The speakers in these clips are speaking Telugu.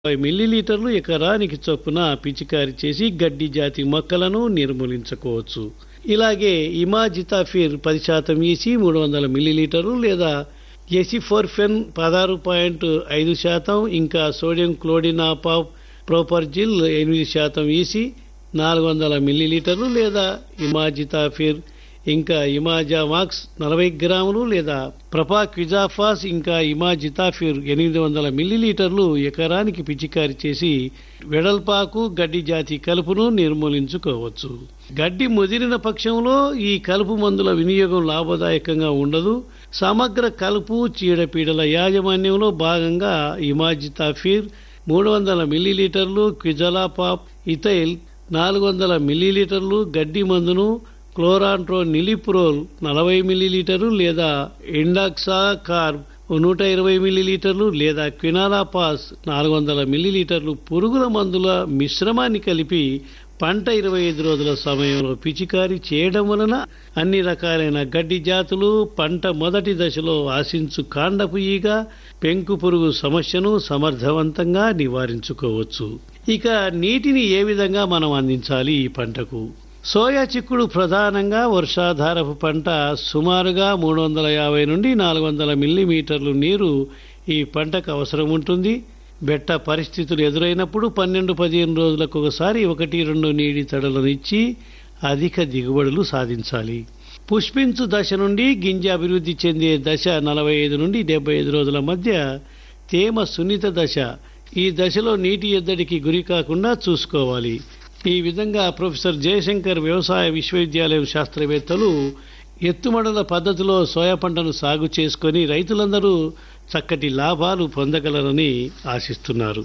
ముప్పై మిల్లీలీటర్లు ఎకరానికి చొప్పున పిచికారి చేసి గడ్డి జాతి మొక్కలను నిర్మూలించుకోవచ్చు ఇలాగే ఇమాజితాఫిర్ పది శాతం ఈసి మూడు వందల మిల్లీలీటర్లు లేదా ఎసిఫోర్ఫెన్ పదహారు పాయింట్ ఐదు శాతం ఇంకా సోడియం క్లోడినాపా ప్రోపర్జిల్ ఎనిమిది శాతం ఈసి నాలుగు వందల మిల్లీలీటర్లు లేదా ఇమాజితాఫిర్ ఇంకా ఇమాజామాక్స్ నలభై గ్రాములు లేదా ప్రపాక్విజాఫాస్ ఇంకా ఇమాజితాఫిర్ ఎనిమిది వందల మిల్లీలీటర్లు ఎకరానికి పిచికారి చేసి వెడల్పాకు గడ్డి జాతి కలుపును నిర్మూలించుకోవచ్చు గడ్డి ముదిరిన పక్షంలో ఈ కలుపు మందుల వినియోగం లాభదాయకంగా ఉండదు సమగ్ర కలుపు చీడపీడల యాజమాన్యంలో భాగంగా ఇమాజితాఫిర్ మూడు వందల మిల్లీలీటర్లు క్విజలాపాప్ ఇథైల్ నాలుగు వందల మిల్లీలీటర్లు గడ్డి మందును క్లోరాంట్రో నిలిప్రోల్ నలభై మిల్లీలీటర్లు లేదా ఎండాక్సా కార్బ్ నూట ఇరవై మిల్లీలీటర్లు లేదా క్వినాలాపాస్ నాలుగు వందల మిల్లీలీటర్లు పురుగుల మందుల మిశ్రమాన్ని కలిపి పంట ఇరవై ఐదు రోజుల సమయంలో పిచికారీ చేయడం వలన అన్ని రకాలైన గడ్డి జాతులు పంట మొదటి దశలో ఆశించు కాండపు ఈగ పెంకు పురుగు సమస్యను సమర్థవంతంగా నివారించుకోవచ్చు ఇక నీటిని ఏ విధంగా మనం అందించాలి ఈ పంటకు సోయా చిక్కుడు ప్రధానంగా వర్షాధారపు పంట సుమారుగా మూడు వందల యాభై నుండి నాలుగు వందల మిల్లీమీటర్లు నీరు ఈ పంటకు అవసరం ఉంటుంది బెట్ట పరిస్థితులు ఎదురైనప్పుడు పన్నెండు పదిహేను రోజులకు ఒకసారి ఒకటి రెండు నీటి తడలను ఇచ్చి అధిక దిగుబడులు సాధించాలి పుష్పించు దశ నుండి గింజ అభివృద్ధి చెందే దశ నలభై ఐదు నుండి డెబ్బై ఐదు రోజుల మధ్య తేమ సున్నిత దశ ఈ దశలో నీటి ఎద్దడికి గురి కాకుండా చూసుకోవాలి ఈ విధంగా ప్రొఫెసర్ జయశంకర్ వ్యవసాయ విశ్వవిద్యాలయం శాస్త్రవేత్తలు ఎత్తుమడల పద్ధతిలో సోయా పంటను సాగు చేసుకొని రైతులందరూ చక్కటి లాభాలు పొందగలరని ఆశిస్తున్నారు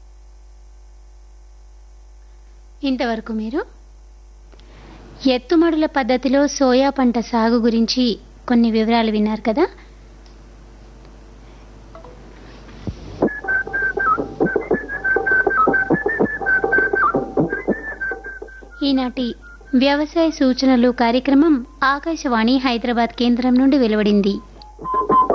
ఇంతవరకు మీరు ఎత్తుమడుల పద్ధతిలో సోయా పంట సాగు గురించి కొన్ని వివరాలు విన్నారు కదా ఈనాటి వ్యవసాయ సూచనలు కార్యక్రమం ఆకాశవాణి హైదరాబాద్ కేంద్రం నుండి వెలువడింది